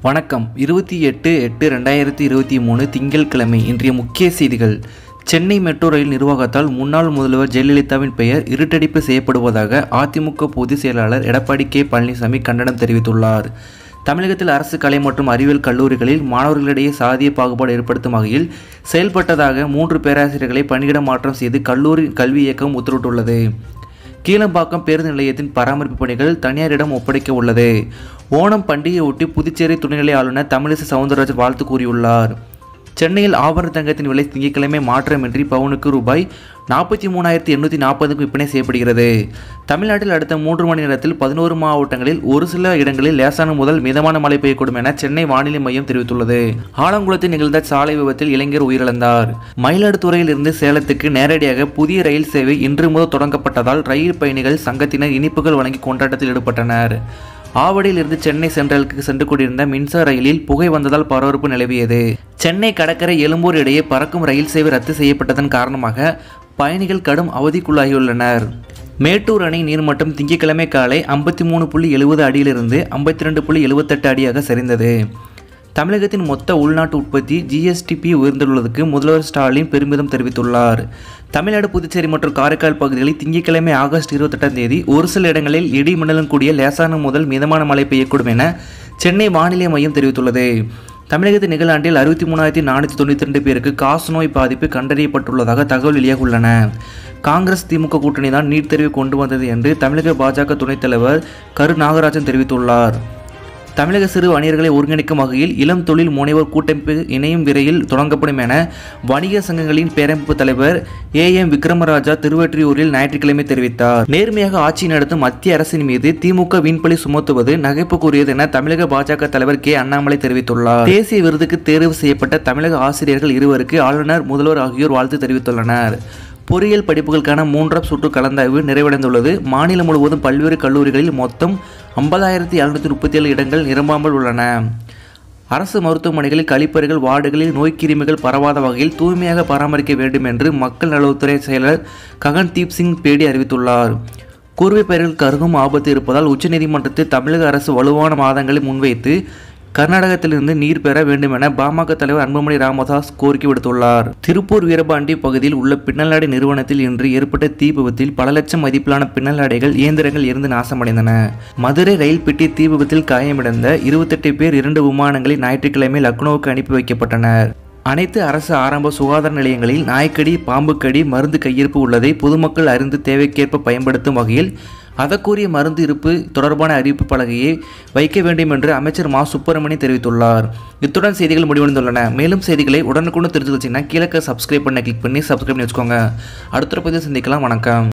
வணக்கம் இருபத்தி எட்டு எட்டு ரெண்டாயிரத்தி இருபத்தி மூணு திங்கட்கிழமை இன்றைய முக்கிய செய்திகள் சென்னை மெட்ரோ ரயில் நிர்வாகத்தால் முன்னாள் முதல்வர் ஜெயலலிதாவின் பெயர் இருட்டடிப்பு செய்யப்படுவதாக அதிமுக பொதுச் செயலாளர் எடப்பாடி கே பழனிசாமி கண்டனம் தெரிவித்துள்ளார் தமிழகத்தில் அரசு கலை மற்றும் அறிவியல் கல்லூரிகளில் மாணவர்களிடையே சாதிய பாகுபாடு ஏற்படுத்தும் வகையில் செயல்பட்டதாக மூன்று பேராசிரியர்களை பணியிட மாற்றம் செய்து கல்லூரி கல்வி இயக்கம் உத்தரவிட்டுள்ளது கீழம்பாக்கம் பேருந்து நிலையத்தின் பராமரிப்பு பணிகள் தனியாரிடம் ஒப்படைக்க உள்ளது ஓணம் பண்டிகையொட்டி புதுச்சேரி துணைநிலை ஆளுநர் தமிழிசை சவுந்தரராஜன் வாழ்த்து கூறியுள்ளார் சென்னையில் ஆபரண தங்கத்தின் விலை திங்கட்கிழமை மாற்றமின்றி பவுனுக்கு ரூபாய் நாற்பத்தி மூணாயிரத்தி எண்ணூற்றி நாற்பதுக்கு விற்பனை செய்யப்படுகிறது தமிழ்நாட்டில் அடுத்த மூன்று மணி நேரத்தில் பதினோரு மாவட்டங்களில் ஒரு சில இடங்களில் லேசான முதல் மிதமான மழை பெய்யக்கூடும் என சென்னை வானிலை மையம் தெரிவித்துள்ளது ஆலங்குளத்தில் நிகழ்ந்த சாலை விபத்தில் இளைஞர் உயிரிழந்தார் மயிலாடுதுறையில் இருந்து சேலத்துக்கு நேரடியாக புதிய ரயில் சேவை இன்று முதல் தொடங்கப்பட்டதால் ரயில் பயணிகள் சங்கத்தினர் இனிப்புகள் வழங்கி கொண்டாட்டத்தில் ஈடுபட்டனர் ஆவடியில் இருந்து சென்னை சென்ட்ரலுக்கு சென்று கொண்டிருந்த மின்சார ரயிலில் புகை வந்ததால் பரபரப்பு நிலவியது சென்னை கடற்கரை எழும்பூர் இடையே பறக்கும் ரயில் சேவை ரத்து செய்யப்பட்டதன் காரணமாக பயணிகள் கடும் அவதிக்குள்ளாகியுள்ளனர் மேட்டூர் அணை நீர்மட்டம் திங்கட்கிழமை காலை ஐம்பத்தி மூணு புள்ளி எழுபது அடியிலிருந்து ஐம்பத்தி ரெண்டு புள்ளி எழுபத்தெட்டு அடியாக சரிந்தது தமிழகத்தின் மொத்த உள்நாட்டு உற்பத்தி ஜிஎஸ்டிபி உயர்ந்துள்ளதுக்கு முதல்வர் ஸ்டாலின் பெருமிதம் தெரிவித்துள்ளார் தமிழ்நாடு புதுச்சேரி மற்றும் காரைக்கால் பகுதிகளில் திங்கட்கிழமை ஆகஸ்ட் இருபத்தெட்டாம் தேதி ஒரு சில இடங்களில் இடி மின்னலும் கூடிய லேசான முதல் மிதமான மழை பெய்யக்கூடும் என சென்னை வானிலை மையம் தெரிவித்துள்ளது தமிழகத்தின் நிகழாண்டில் அறுபத்தி மூணாயிரத்தி நானூற்றி தொண்ணூற்றி ரெண்டு பேருக்கு காசநோய் பாதிப்பு கண்டறியப்பட்டுள்ளதாக தகவல் வெளியாகியுள்ளன காங்கிரஸ் திமுக கூட்டணி தான் நீட் தேர்வை கொண்டு வந்தது என்று தமிழக பாஜக துணைத் தலைவர் கரு நாகராஜன் தெரிவித்துள்ளார் தமிழக சிறு வணிகர்களை ஒருங்கிணைக்கும் வகையில் இளம் தொழில் முனைவோர் கூட்டமைப்பு இணையும் விரைவில் தொடங்கப்படும் என வணிக சங்கங்களின் பேரமைப்பு தலைவர் ஏ எம் விக்ரமராஜா திருவற்றியூரில் ஞாயிற்றுக்கிழமை தெரிவித்தார் நேர்மையாக ஆட்சி நடத்தும் மத்திய அரசின் மீது திமுக வீண்பலி சுமத்துவது நகைப்புக்குரியது என தமிழக பாஜக தலைவர் கே அண்ணாமலை தெரிவித்துள்ளார் தேசிய விருதுக்கு தேர்வு செய்யப்பட்ட தமிழக ஆசிரியர்கள் இருவருக்கு ஆளுநர் முதல்வர் ஆகியோர் வாழ்த்து தெரிவித்துள்ளனர் பொறியியல் படிப்புகளுக்கான மூன்றாம் சுற்று கலந்தாய்வு நிறைவடைந்துள்ளது மாநிலம் முழுவதும் பல்வேறு கல்லூரிகளில் மொத்தம் ஐம்பதாயிரத்தி எழுநூற்றி முப்பத்தி ஏழு இடங்கள் நிரம்பாமல் உள்ளன அரசு மருத்துவமனைகளில் கழிப்பறைகள் வார்டுகளில் நோய்க்கிருமிகள் பரவாத வகையில் தூய்மையாக பராமரிக்க வேண்டும் என்று மக்கள் நலத்துறை செயலர் ககன்தீப் சிங் பேடி அறிவித்துள்ளார் கூர்வை பயிர்களுக்கு அருகும் ஆபத்து இருப்பதால் உச்சநீதிமன்றத்தில் தமிழக அரசு வலுவான வாதங்களை முன்வைத்து கர்நாடகத்திலிருந்து நீர் பெற வேண்டும் என பாமக தலைவர் அன்புமணி ராமதாஸ் கோரிக்கை விடுத்துள்ளார் திருப்பூர் வீரபாண்டி பகுதியில் உள்ள பின்னலாடை நிறுவனத்தில் இன்று ஏற்பட்ட தீ விபத்தில் பல லட்சம் மதிப்பிலான பின்னலாடைகள் இயந்திரங்கள் இருந்து நாசமடைந்தன மதுரை ரயில் பெட்டி தீ விபத்தில் காயமடைந்த இருபத்தெட்டு பேர் இரண்டு விமானங்களில் ஞாயிற்றுக்கிழமை லக்னோவுக்கு அனுப்பி வைக்கப்பட்டனர் அனைத்து அரசு ஆரம்ப சுகாதார நிலையங்களில் நாய்க்கடி பாம்புக்கடி மருந்து கையிருப்பு உள்ளதை பொதுமக்கள் அறிந்து தேவைக்கேற்ப பயன்படுத்தும் வகையில் அதற்குரிய மருந்து இருப்பு தொடர்பான அறிவிப்பு பலகையை வைக்க வேண்டும் என்று அமைச்சர் மா சுப்பிரமணி தெரிவித்துள்ளார் இத்துடன் செய்திகள் முடிவடைந்துள்ளன மேலும் செய்திகளை உடனுக்குடன் தெரிஞ்சு வச்சிங்கன்னா கீழே சப்ஸ்கிரைப் பண்ண கிளிக் பண்ணி சப்ஸ்கிரைப் பண்ணி வச்சுக்கோங்க அடுத்த பதிவு சந்திக்கலாம் வணக்கம்